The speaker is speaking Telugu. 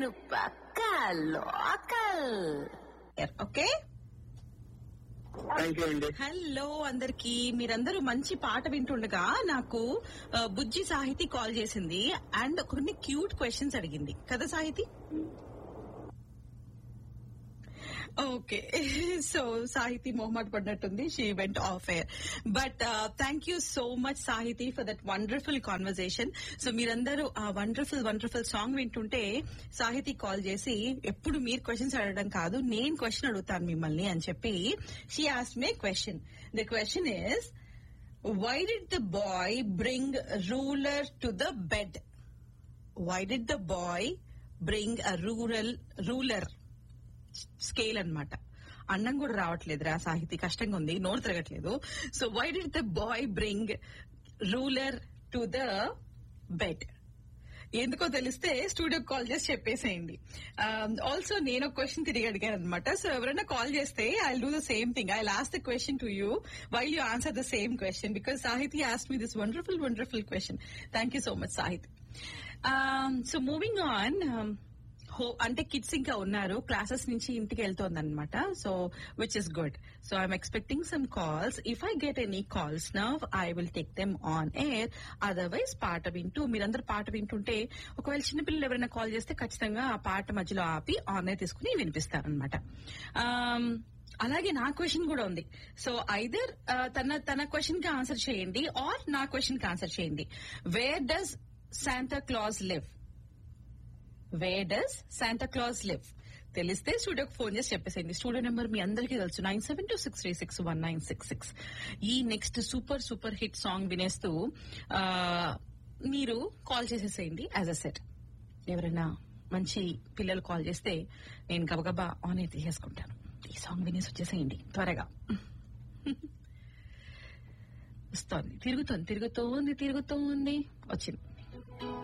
నేను పక్కా లోకల్ ఓకే థ్యాంక్ యూ అండి హలో అందరికి మీరందరూ మంచి పాట వింటుండగా నాకు ఆ, బుజ్జి సాహితి కాల్ చేసింది అండ్ కొన్ని క్యూట్ క్వశ్చన్స్ అడిగింది కదా సాహితి ఓకే సో సాహితి మొహమ్మద్ పడినట్టుంది she went off air but thank you so much Sahiti for that wonderful conversation so మీరందరూ ఆ వండర్ఫుల్ వండర్ఫుల్ సాంగ్ వింటుంటే సాహితి కాల్ చేసి ఎప్పుడు మీరు క్వశ్చన్స్ అడగడం కాదు నేను క్వశ్చన్ అడుగుతాను మిమ్మల్ని అని చెప్పి షీ ఆస్ me question the question is why did the boy bring ruler to the bed why did the boy bring a rural ruler scale అన్నమాట అన్నం కూడా రావట్లేదు రా సాహితీ కష్టంగా ఉంది నోరు తిరగట్లేదు so why did the boy bring ruler to the bed ఎందుకో తెలిస్తే స్టూడియో కాల్ చేసి చెప్పేసేయండి ఆల్సో నేను ఒక క్వశ్చన్ తిరిగి అడిగాను అనమాట సో ఎవరైనా కాల్ చేస్తే I do the same thing I lost the question to you while you answer the same question because Sahiti asked me this wonderful wonderful question thank you so much Sahiti so moving on హో అంటే కిడ్స్ ఇంకా ఉన్నారు క్లాసెస్ నుంచి ఇంటికి వెళ్తోంది అనమాట so which is good so I'm expecting some calls if I get any calls now I will take them on air otherwise పాట వింటూ మీరందరూ పాట వింటుంటే ఒకవేళ చిన్నపిల్లలు ఎవరైనా కాల్ చేస్తే ఖచ్చితంగా ఆ పాట మధ్యలో ఆపి ఆన్ ఎయిర్ తీసుకుని వినిపిస్తారనమాట అలాగే నా క్వశ్చన్ కూడా ఉంది సో ఐదర్ తన తన క్వశ్చన్ కి ఆన్సర్ చేయండి ఆర్ నా క్వశ్చన్ కి ఆన్సర్ చేయండి where does Santa Claus live where does Santa Claus live తెలిస్తే స్టూడియోకి ఫోన్ చేసి చెప్పేసేయండి స్టూడియో నెంబర్ మీ అందరికీ తెలుసు nine seven two six three six one nine six six ఈ next super super hit song వినేస్తూ ఆ, మీరు కాల్ చేసేసేయండి యాజ్ అ సెట్ ఎవరైనా మంచి పిల్లలు కాల్ చేస్తే నేను గబగబా ఆన్ అయితే తీసేసుకుంటాను ఈ సాంగ్ వినేసి వచ్చేసేయండి త్వరగా వస్తోంది తిరుగుతోంది తిరుగుతోంది తిరుగుతోంది వచ్చింది